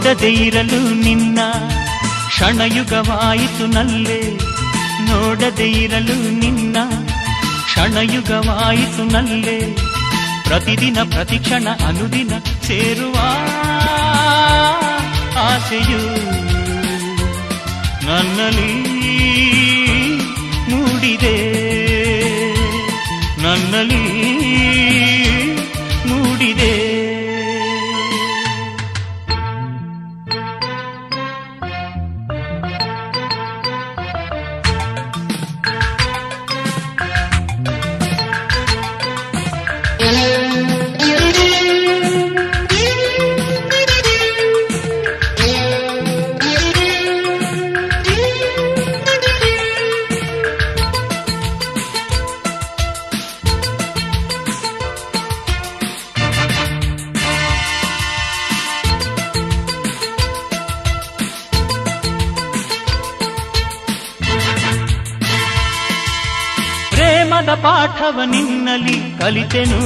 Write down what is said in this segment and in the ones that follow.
ನೋಡದೆ ಇರಲು ನಿನ್ನ ಕ್ಷಣಯುಗವಾಯಿತು ನಲ್ಲೆ ನೋಡದೆ ಇರಲು ನಿನ್ನ ಕ್ಷಣಯುಗವಾಯಿತು ನಲ್ಲೆ ಪ್ರತಿದಿನ ಪ್ರತಿಕ್ಷಣ ಅನುದಿನ ಸೇರುವ ಆಸೆಯು ನನ್ನಲ್ಲಿ ಮೂಡಿದೆ ನನ್ನಲ್ಲಿ ಮೂಡಿದೆ ಪ್ರೇಮದ ಪಾಠವ ನಿನ್ನಲ್ಲಿ ಕಲಿತೆನು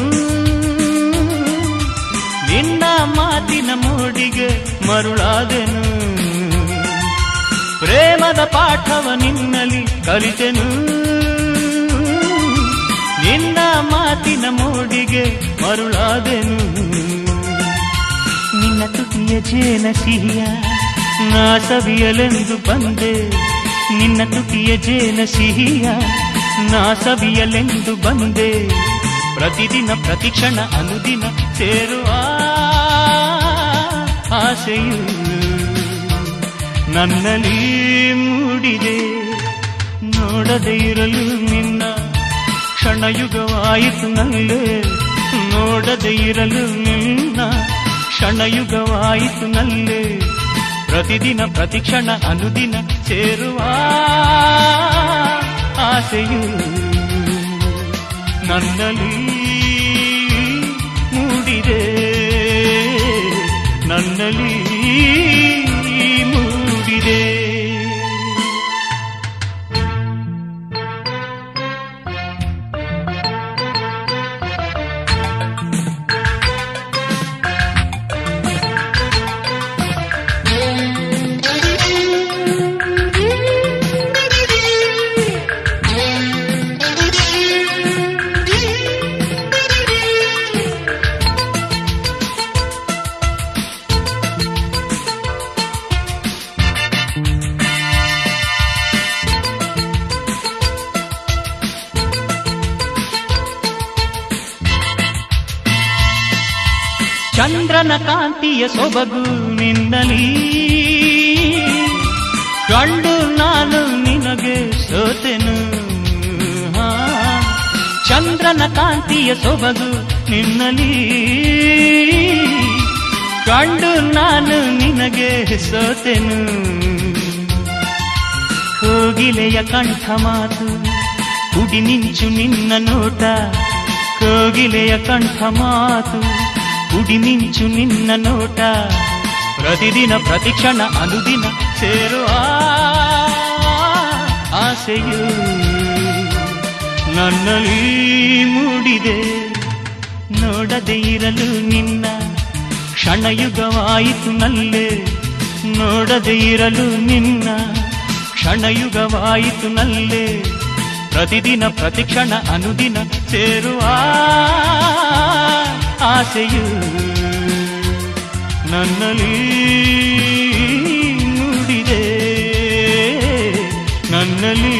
ನಿನ್ನ ಮಾತಿನ ಮೋಡಿಗೆ ಮರುಳಾದೆನು ಪ್ರೇಮದ ಪಾಠವ ನಿನ್ನಲ್ಲಿ ಕಲಿತೆನು ನಿನ್ನ ಮಾತಿನ ಮೋಡಿಗೆ ಮರುಳಾದೆನು ನಿನ್ನ ತುಟಿಯ ಜೇನ ಸಿಹಿಯ ನಾ ಸವಿಯಲೆಂದು ಬಂದೆ ನಿನ್ನ ತುಟಿಯ ಜೇನ ಸಿಹಿಯ ನಾ ಸವಿಯಲೆಂದು ಬಂದೆ ಪ್ರತಿದಿನ ಪ್ರತಿಕ್ಷಣ ಅನುದಿನ ಸೇರುವ ಆಸೆಯು ನನ್ನಲ್ಲಿ ಮೂಡಿದೆ ನೋಡದೆ ಇರಲು ನಿನ್ನ ಕ್ಷಣಯುಗವಾಯಿತು ನಲ್ಲೇ ನೋಡದೆ ಇರಲು ನಿನ್ನ ಕ್ಷಣಯುಗವಾಯಿತು ನಲ್ಲೇ ಪ್ರತಿದಿನ ಪ್ರತಿಕ್ಷಣ ಅನುದಿನ ಸೇರುವ ಆಸೆಯು ನನ್ನಲ್ಲಿ ಮೂಡಿದೆ ನನ್ನಲ್ಲಿ ಮೂಡಿದೆ ಚಂದ್ರನ ಕಾಂತಿಯ ಸೊಬಗು ನಿನ್ನಲಿ ಕಂಡು ನಾನು ನಿನಗೆ ಸೋತೆನು ಹಾ. ಚಂದ್ರನ ಕಾಂತಿಯ ಸೊಬಗು ನಿನ್ನಲಿ ಕಂಡು ನಾನು ನಿನಗೆ ಸೋತೆನು ಕೋಗಿಲೆಯ ಕಂಠ ಮಾತು ಕುಡಿ ನಿಂಚು ನಿನ್ನ ನೋಟ ಕೋಗಿಲೆಯ ಕಂಠ ಮಾತು ಕುಡಿ ನಿಂಚು ನಿನ್ನ ನೋಟ ಪ್ರತಿದಿನ ಪ್ರತಿಕ್ಷಣ ಅನುದಿನ ಸೇರುವ ಆಸೆಯು ನನ್ನಲ್ಲಿ ಮೂಡಿದೆ ನೋಡದೆ ಇರಲು ನಿನ್ನ ಕ್ಷಣಯುಗವಾಯಿತು ನಲ್ಲೆ ನೋಡದೆ ಇರಲು ನಿನ್ನ ಕ್ಷಣಯುಗವಾಯಿತು ನಲ್ಲೆ ಪ್ರತಿದಿನ ಪ್ರತಿಕ್ಷಣ ಅನುದಿನ ಸೇರುವ ಆಸೆಯು ನನ್ನಲ್ಲಿ ಮೂಡಿದೆ ನನ್ನಲ್ಲಿ